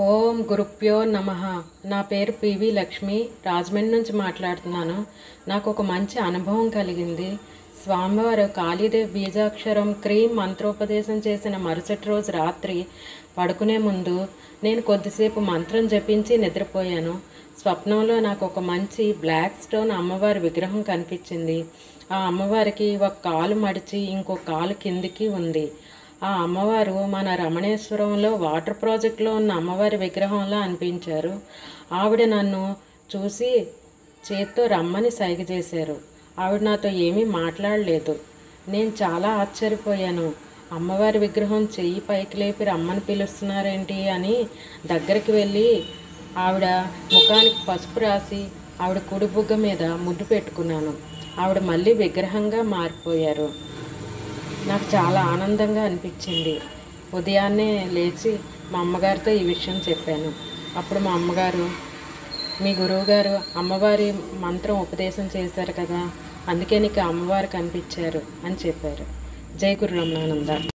ఓం గురుప్యో నమ నా పేరు పివి లక్ష్మి రాజమండ్రి నుంచి మాట్లాడుతున్నాను నాకు ఒక మంచి అనుభవం కలిగింది స్వామివారు కాళీదేవి బీజాక్షరం క్రీమ్ మంత్రోపదేశం చేసిన మరుసటి రోజు రాత్రి పడుకునే ముందు నేను కొద్దిసేపు మంత్రం జపించి నిద్రపోయాను స్వప్నంలో నాకు ఒక మంచి బ్లాక్ స్టోన్ అమ్మవారి విగ్రహం కనిపించింది ఆ అమ్మవారికి ఒక కాలు మడిచి ఇంకో కాలు కిందికి ఉంది ఆ అమ్మవారు మన రమణేశ్వరంలో వాటర్ ప్రాజెక్ట్లో ఉన్న అమ్మవారి విగ్రహంలా అనిపించారు ఆవిడ నన్ను చూసి చేత్తో రమ్మని సైగ చేశారు ఆవిడ నాతో ఏమీ మాట్లాడలేదు నేను చాలా ఆశ్చర్యపోయాను అమ్మవారి విగ్రహం చెయ్యి పైకి లేపి రమ్మని పిలుస్తున్నారేంటి అని దగ్గరికి వెళ్ళి ఆవిడ ముఖానికి పసుపు రాసి ఆవిడ కుడి బుగ్గ మీద ముద్దు పెట్టుకున్నాను ఆవిడ మళ్ళీ విగ్రహంగా మారిపోయారు నాకు చాలా ఆనందంగా అనిపించింది ఉదయాన్నే లేచి మా అమ్మగారితో ఈ విషయం చెప్పాను అప్పుడు మా అమ్మగారు మీ గురువుగారు అమ్మవారి మంత్రం ఉపదేశం చేశారు కదా అందుకే నీకు అమ్మవారు కనిపించారు అని చెప్పారు జై గురు రమణానంద